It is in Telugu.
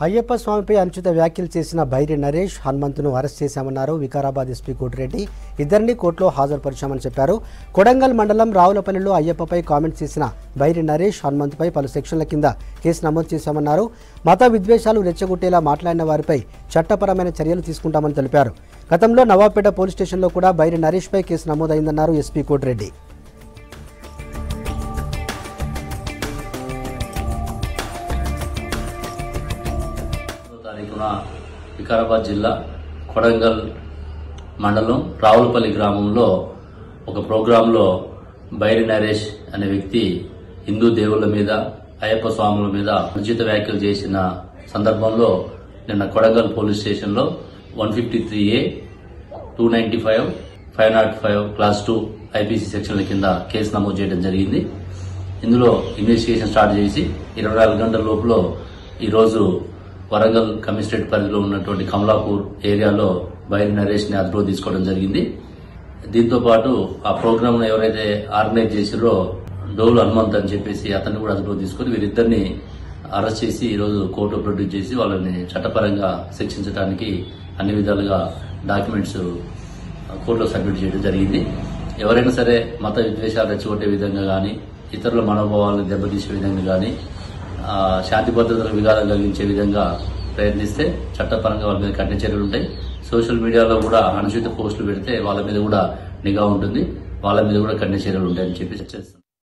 అయ్యప్ప స్వామిపై అనుచిత వ్యాఖ్యలు చేసిన బైరి నరేష్ హనుమంతును అరెస్ట్ చేశామన్నారు వికారాబాద్ ఎస్పీ కోటిరెడ్డి ఇద్దరిని కోర్టులో హాజరుపరిచామని చెప్పారు కొడంగల్ మండలం రావులపల్లిలో అయ్యప్పపై కామెంట్స్ చేసిన బైరి నరేష్ హనుమంతుపై పలు సెక్షన్ల కింద కేసు నమోదు చేశామన్నారు మత విద్వేషాలు రెచ్చగొట్టేలా మాట్లాడిన వారిపై చట్టపరమైన చర్యలు తీసుకుంటామని తెలిపారు గతంలో నవాబ్పేట పోలీస్ స్టేషన్లో కూడా బైరి నరేష్పై కేసు నమోదైందన్నారు ఎస్పీ కోటిరెడ్డి పదో తారీఖున వికారాబాద్ జిల్లా కొడంగల్ మండలం రావులపల్లి గ్రామంలో ఒక ప్రోగ్రాంలో బైరి నరేష్ అనే వ్యక్తి హిందూ దేవుళ్ళ మీద అయ్యప్ప స్వాముల మీద అనుచిత వ్యాఖ్యలు చేసిన సందర్భంలో నిన్న కొడంగల్ పోలీస్ స్టేషన్లో one fifty three A two ninety five five nought five clause two IPC సెక్షన్ల కింద కేసు నమోదు చేయడం జరిగింది ఇందులో ఇన్వెస్టిగేషన్ స్టార్ట్ చేసి ఇరవై నాలుగు గంటల లోపల ఈరోజు వరంగల్ కమిషనరేట్ పరిధిలో ఉన్నటువంటి కమలాపూర్ ఏరియాలో బైరి నరేష్ ని అదుపులో తీసుకోవడం జరిగింది దీంతో పాటు ఆ ప్రోగ్రామ్ ఎవరైతే ఆర్గనైజ్ చేసిరో డోలు హనుమంత్ అని చెప్పేసి అతన్ని కూడా అదుపులో తీసుకొని వీరిద్దరిని అరెస్ట్ చేసి ఈరోజు కోర్టు ప్రొడ్యూస్ చేసి వాళ్ళని చట్టపరంగా శిక్షించడానికి అన్ని విధాలుగా డాక్యుమెంట్స్ కోర్టులో సబ్మిట్ చేయడం జరిగింది ఎవరైనా సరే మత విద్వేషాలు రెచ్చగొట్టే విధంగా కానీ ఇతరుల మనోభావాలను దెబ్బతీసే విధంగా కానీ ఆ, శాంతి భద్రతలకు విఘాతం కలిగించే విధంగా ప్రయత్నిస్తే చట్టపరంగా వాళ్ళ మీద కఠిన చర్యలు ఉంటాయి సోషల్ మీడియాలో కూడా అనుచిత పోస్టులు పెడితే వాళ్ళ మీద కూడా నిఘా ఉంటుంది వాళ్ళ మీద కూడా కఠిన చర్యలు ఉంటాయని చెప్పి చేస్తాం